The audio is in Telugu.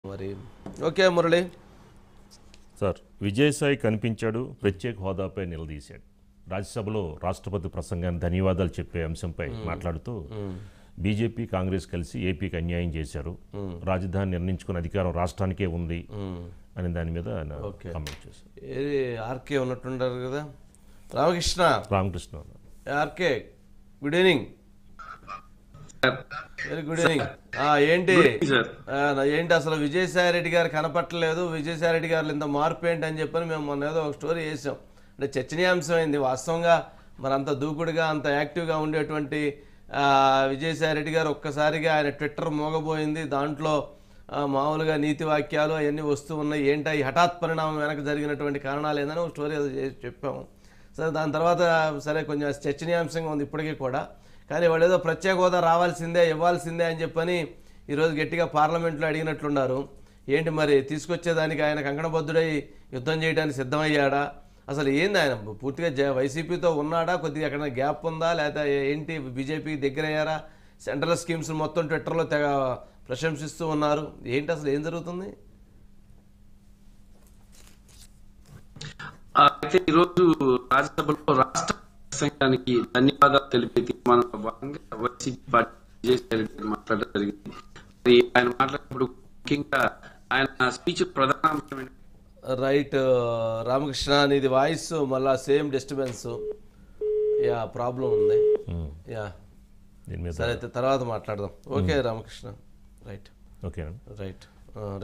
మరి ఓకే మురళి సార్ విజయసాయి కనిపించాడు ప్రత్యేక హోదాపై నిలదీశాడు రాజ్యసభలో రాష్ట్రపతి ప్రసంగాన్ని ధన్యవాదాలు చెప్పే అంశంపై మాట్లాడుతూ బీజేపీ కాంగ్రెస్ కలిసి ఏపీకి అన్యాయం చేశారు రాజధాని నిర్ణయించుకున్న అధికారం రాష్ట్రానికే ఉంది అని దాని మీద ఆయన ఓకే. కామెంట్ చేశారు ఏది ఆర్కే ఉన్నట్టుంటారు కదా Ramakrishna Ramakrishna RK good evening very good evening ఆ, ఏంటి ఆ, నా- ఏంటి అసలు విజయసాయి రెడ్డి గారు కనపట్టలేదు విజయసాయి రెడ్డి గారు ఇంత మార్పు ఏంటి అని చెప్పని మేము మొన్న ఏదో ఒక స్టోరీ చేసాం అంటే చర్చనీయాంశమైంది వాస్తవంగా మరి అంత దూకుడుగా అంత యాక్టివ్గా ఉండేటువంటి ఆ, విజయసాయి రెడ్డి గారు ఒక్కసారిగా ఆయన ట్విట్టర్ మోగబోయింది దాంట్లో ఆ, మామూలుగా నీతి వాక్యాలు అవన్నీ వస్తూ ఉన్నాయి ఏంటో ఈ హఠాత్ పరిణామం వెనక జరిగినటువంటి కారణాలు ఏందని ఒక స్టోరీ ఏదో చేసి చెప్పాము సరే దాని తర్వాత సరే కొంచెం చర్చనీయాంశంగా ఉంది ఇప్పటికీ కూడా కానీ వాళ్ళు ఏదో ప్రత్యేక హోదా రావాల్సిందే ఇవ్వాల్సిందే అని చెప్పని ఈరోజు గట్టిగా పార్లమెంట్లో అడిగినట్లున్నారు ఏంటి మరి తీసుకొచ్చేదానికి ఆయన కంకణబద్ధుడై యుద్ధం చేయడానికి సిద్ధమయ్యాడా అసలు ఏంది ఆయన పూర్తిగా జ వైసీపీతో ఉన్నాడా కొద్దిగా ఎక్కడ గ్యాప్ ఉందా లేకపోతే ఏంటి బీజేపీకి దగ్గర అయ్యారా సెంట్రల్ స్కీమ్స్ మొత్తం ట్విట్టర్లో తెగ ప్రశంసిస్తూ ఉన్నారు ఏంటి అసలు ఏం జరుగుతుంది ఆ, అయితే ఈరోజు రాజ్యసభలో రాష్ట్ర ప్రసంగానికి ధన్యవాదాలు తెలిపే తీర్మానంలో భాగంగా వైసీపీ పార్టీ విజయసాయి రెడ్డి గారు మాట్లాడడం జరిగింది మరి ఆయన మాట్లాడినప్పుడు ముఖ్యంగా ఆయన స్పీచ్ ప్రధాన అంశం ఏంటంటే రైట్ రామకృష్ణ నీది వాయిస్ మళ్ళా సేమ్ డిస్టర్బెన్స్ యా ప్రాబ్లం ఉంది ఉమ్. యా దీని మీద సరే అయితే తర్వాత మాట్లాడదాం ఓకే రామకృష్ణ రైట్ ఓకేనా రైట్